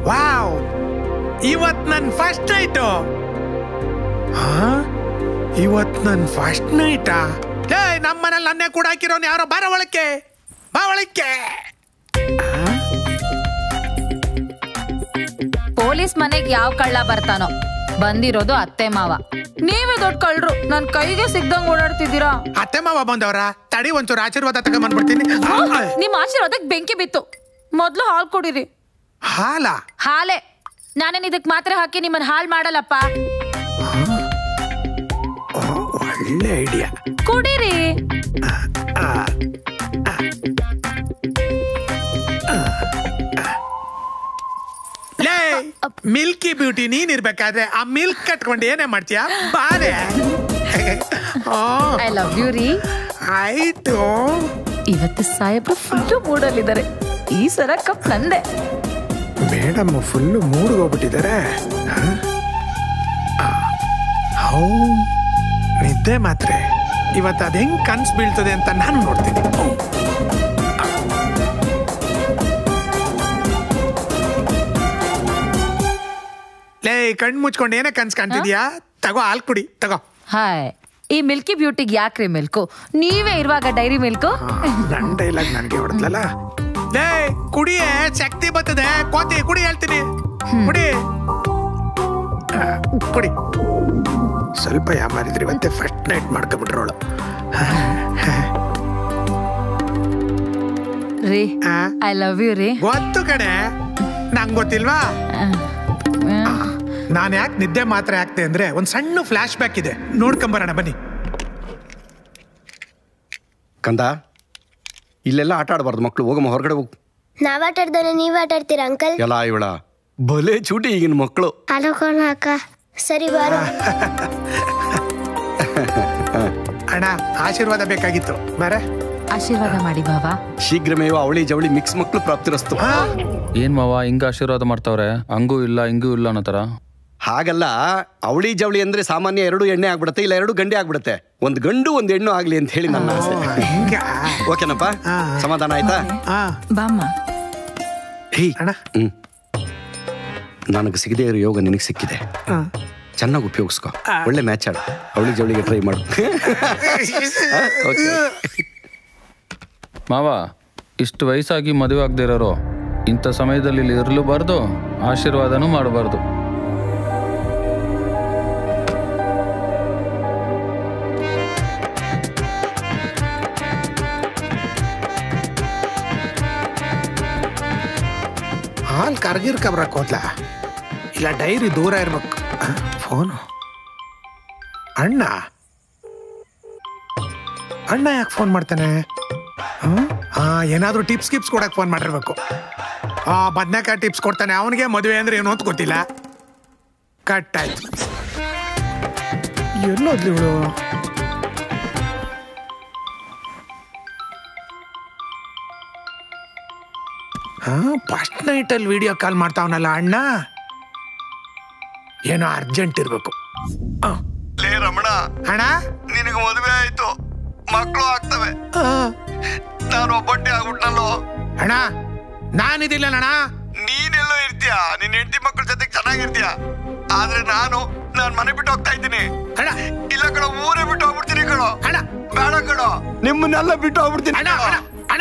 Wow ಇವತ್ ನನ್ first night ಹಾ ಇವತ್ ನನ್ ಫಸ್ಟ್ ನೈಟಾ ಏ ನಮ್ಮ ಮನೇಲಿ ನನ್ನೇ ಕೂಡ ಹಾಕಿರೋನ್ ಯಾರೋ ಬಾರ ಒಳಕ್ಕೆ ಬಾ ಒಳಕ್ಕೆ ಪೊಲೀಸ್ ಮನೆಗ್ ಯಾವ ಕಳ್ಳ ಬರ್ತಾನೋ ಬಂದಿರೋದು ಅತ್ತೆ ಮಾವ ನೀವೇ ದೊಡ್ಡ ಕಳ್ರು ನನ್ ಕೈಗೆ ಸಿಗ್ದಂಗ್ ಓಡಾಡ್ತಿದ್ದೀರಾ ಅತ್ತೆ ಮಾವ ಬಂದವ್ರ ತಡಿ ಒಂಚೂರು ಆಶೀರ್ವಾದ ತಗೊಂಬಂದ್ಬಿಡ್ತೀನಿ ನಿಮ್ ಆಶೀರ್ವಾದಕ್ ಬೆಂಕಿ ಬಿತ್ತು ಮೊದ್ಲು ಹಾಲ್ ಕುಡೀರಿ ಹಾಲ ಹಾಲೆ ನಾನೇನ್ ಇದಕ್ ಮಾತ್ರೆ ಹಾಕಿ ನಿಮ್ಮನ್ ಹಾಳ್ ಮಾಡಲ್ಲಪ್ಪ ಒಳ್ಳೆ ಐಡಿಯಾ ಕುಡೀರಿ ಲೇ ಮಿಲ್ಕಿ ಬ್ಯೂಟಿ ನೀನ್ ಇರ್ಬೇಕಾದ್ರೆ ಆ ಮಿಲ್ಕ್ ಕಟ್ಕೊಂಡು ಏನೇ ಮಾಡ್ತೀಯಾ ಬಾರೆ ಆ, ಐ ಲವ್ ಯು ರೀ ಆಯ್ತು ಇವತ್ತು ಸಾಹೇಬ್ರು ಫುಲ್ಲು ಮೂಡಲ್ಲಿದ್ದಾರೆ ಈ ಸಲ ಕಪ್ ನಂದೆ ಮೇಡಮ್ ಫುಲ್ಲು ಮೂಡ್ಗೆ ಹೋಗ್ಬಿಟ್ಟಿದ್ದಾರೆ ಹೌ ನಿದ್ದೆ ಮಾತ್ರೆ ಇವತ್ತು ಅದ್ ಹೆಂಗ್ ಕನ್ಸ್ ಬೀಳ್ತದೆ ಅಂತ ನಾನು ನೋಡ್ತೀನಿ ಹ್ಮ್. ಲೇ ಕಣ್ ಮುಚ್ಕೊಂಡು ಏನೇ ಕನ್ಸ್ ಕಾಣ್ತಿದ್ಯಾ ತಗೋ ಹಾಲ್ ಕುಡಿ ತಗೋ ಹಾಯ್ ಈ ಮಿಲ್ಕಿ ಬ್ಯೂಟಿಗೆ ಯಾಕ್ರಿ ಮಿಲ್ಕು ನೀವೇ ಇರುವಾಗ ಡೈರಿ ಮಿಲ್ಕು ನನ್ ಡೈಲಾಗ್ ನನಗೆ ಹೊಡೆದ್ಲಲ್ಲ ಲೇ ಕುಡಿಯೇ ಶಕ್ತಿ ಬರ್ತದೆ ಕೋತಿ ಕುಡಿ ಹೇಳ್ತೀನಿ ಕುಡಿ ಆ, ಕುಡಿ ಸ್ವಲ್ಪ ಯಾಮಾರಿದ್ರಿ ಇವತ್ತೆ ಫಸ್ಟ್ ನೈಟ್ ಮಾಡ್ಕೊಬಿಟ್ರೋಳು ರೀ ಆ, ಐ ಲವ್ ಯು ರೀ ಗೊತ್ತು ಕಡೆ ನಂಗೆ ಗೊತ್ತಿಲ್ವಾ ನಾನು ಯಾಕೆ ನಿದ್ದೆ ಮಾತ್ರ ಆಗ್ತೆ ಅಂದ್ರೆ ಒಂದ್ ಸಣ್ಣ ಫ್ಲಾಶ್ ಬ್ಯಾಕ್ ಇದೆ ನೋಡ್ಕೊಂಬರೋಣ ಬನ್ನಿ ಕಂದ ಇಲ್ಲೆಲ್ಲ ಆಟ ಆಡಬಾರ್ದು ಮಕ್ಕಳು ಹೋಗಮ್ಮ ಹೊರಗಡೆ ಹೋಗು ನಾವ್ ಆಟ ಆಡ್ದಾನೆ ನೀವ್ ಆಟ ಆಡ್ತೀರಾ ಅಂಕಲ್ ಎಲ್ಲ ಇವಳ ಭಲೆ ಚೂಟಿ ಈಗಿನ ಮಕ್ಕಳು ಆಡೋಕೋಣ ಅಕ್ಕ ಸರಿ ಬಾರು ಅಣ್ಣ ಆಶೀರ್ವಾದ ಬೇಕಾಗಿತ್ತು ಬರೇ ಆಶೀರ್ವಾದ ಮಾಡಿ ಬಾಬಾ ಶೀಘ್ರಮೇವ ಅವಳಿ ಜವಳಿ ಮಿಕ್ಸ್ ಮಕ್ಕಳು ಪ್ರಾಪ್ತಿರಸ್ತು ಏನ್ ಮಾವ ಹಿಂಗ ಆಶೀರ್ವಾದ ಮಾಡ್ತಾವ್ರೆ ಹಂಗೂ ಇಲ್ಲ ಹಿಂಗೂ ಇಲ್ಲ ಅನ್ನೋ ತರ ಹಾಗಲ್ಲ ಅವಳಿ ಜವಳಿ ಅಂದ್ರೆ ಸಾಮಾನ್ಯ ಎರಡು ಎಣ್ಣೆ ಆಗ್ಬಿಡುತ್ತೆ ಇಲ್ಲ ಎರಡು ಗಂಡೆ ಆಗ್ಬಿಡುತ್ತೆ ಒಂದ್ ಗಂಡು ಒಂದ್ ಹೆಣ್ಣು ಆಗ್ಲಿ ಅಂತ ಹೇಳಿ ನನ್ನ ಆಸೆ ಹಿಂಗ ಓಕೆನಪ್ಪ ಸಮಾಧಾನ ಆಯ್ತಾ ಹಾ ಬಾಮ್ಮ ಹೇ ಅಣ್ಣ ಹ್ಮ್ ನನಗೆ ಸಿಗದೇ ಇರೋ ಯೋಗ ನಿನಗೆ ಸಿಕ್ಕಿದೆ ಹಾ. ಚೆನ್ನಾಗಿ ಉಪಯೋಗಿಸ್ಕೊ ಒಳ್ಳೆ ಮ್ಯಾಚ್ ಆಡು ಅವಳಿ ಜವಳಿಗೆ ಟ್ರೈ ಮಾಡು ಓಕೆ ಮಾವ ಇಷ್ಟು ವಯಸ್ಸಾಗಿ ಮದುವೆ ಆಗದೆ ಇರೋರು ಇಂಥ ಸಮಯದಲ್ಲಿ ಇಲ್ಲಿ ಇರಲೂಬಾರ್ದು ಆಶೀರ್ವಾದನೂ ಮಾಡಬಾರ್ದು ಹಾಲ್ ಕರ್ಗಿರ್ ಕಬ್ರಕ್ ಹೋದ್ಲ ಇಲ್ಲ ಡೈರಿ ದೂರ ಇರ್ಬೇಕು ಫೋನು ಅಣ್ಣ ಅಣ್ಣ ಯಾಕೆ ಫೋನ್ ಮಾಡ್ತಾನೆ ಹ್ಮ್? ಆ ಏನಾದ್ರೂ ಟಿಪ್ಸ್ ಗಿಪ್ಸ್ ಕೊಡಕ್ ಫೋನ್ ಮಾಡಿರ್ಬೇಕು ಆ ಬದ್ನೆಕಾಯಿ ಟಿಪ್ಸ್ ಕೊಡ್ತಾನೆ ಅವನಿಗೆ ಮದುವೆ ಅಂದ್ರೆ ಏನು ಅಂತ ಗೊತ್ತಿಲ್ಲ ಕಟ್ ಆಯ್ತು ಎಲ್ಲೋದ್ಲಿ ಇವಳು ಹಾ ಫಸ್ಟ್ ನೈಟಲ್ಲಿ ವಿಡಿಯೋ ಕಾಲ್ ಮಾಡ್ತಾವನಲ್ಲ ಅಣ್ಣ ಏನೋ ಅರ್ಜೆಂಟ್ ಇರ್ಬೇಕು ಆ, ಲೇ ರಮಣ ಅಣ್ಣ ನಿನಗೆ ಮದುವೆ ಆಯ್ತು ಮಕ್ಕಳು ಆಗ್ತವೆ ಆ, ನಾನು ಒಬ್ಬಟ್ಟೆ ಆಗ್ಬಿಟ್ನಲ್ಲೋ ಅಣ್ಣ ನಾನಿದಿಲ್ಲ ಅಣ್ಣ ನೀನೆಲ್ಲೋ ಇರ್ತೀಯ ನಿನ್ನ ಹೆಂಡತಿ ಮಕ್ಕಳ ಜೊತೆಗೆ ಚೆನ್ನಾಗಿರ್ತೀಯ ಆದ್ರೆ ನಾನು ನಾನ್ ಮನೆ ಬಿಟ್ಟು ಹೋಗ್ತಾ ಇದ್ದೀನಿ ಅಣ್ಣ ಇಲ್ಲ ಕಣ ಊರೇ ಬಿಟ್ಟು ಹೋಗ್ಬಿಡ್ತೀನಿ ಕಣೋ ಅಣ್ಣ ಬೇಡ ಕಣೋ ನಿಮ್ಮನ್ನೆಲ್ಲ ಬಿಟ್ಟು ಹೋಗ್ಬಿಡ್ತೀನಿ ಅಣ್ಣ ಅಣ್ಣ ಅಣ್ಣ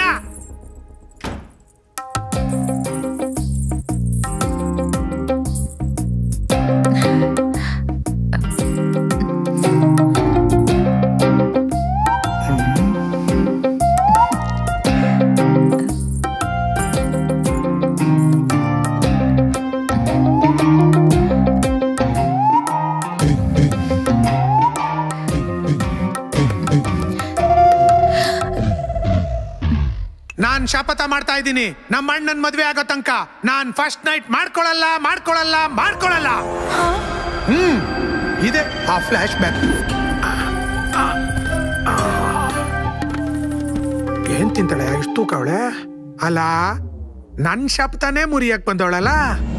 ನಾನ್ ಶಪಥ ಮಾಡ್ತಾ ಇದ್ದೀನಿ ನಮ್ಮ ಅಣ್ಣನ್ ಮದ್ವೆ ಆಗೋ ತನಕ ನಾನ್ ಫಸ್ಟ್ ನೈಟ್ ಮಾಡ್ಕೊಳಲ್ಲ ಮಾಡ್ಕೊಳಲ್ಲ ಮಾಡ್ಕೊಳಲ್ಲ ಹ್ಮ್ ಇದೆ ಆ ಫ್ಲಾಶ್ ಬ್ಯಾಕ್ ಏನ್ ತಿಂತಾಳೆ ಇಷ್ಟು ತೂಕ ಅವಳೆ ಅಲ್ಲ ನನ್ ಶಬ್ದನೇ ಮುರಿಯಕ್ ಬಂದವಳಲ್ಲ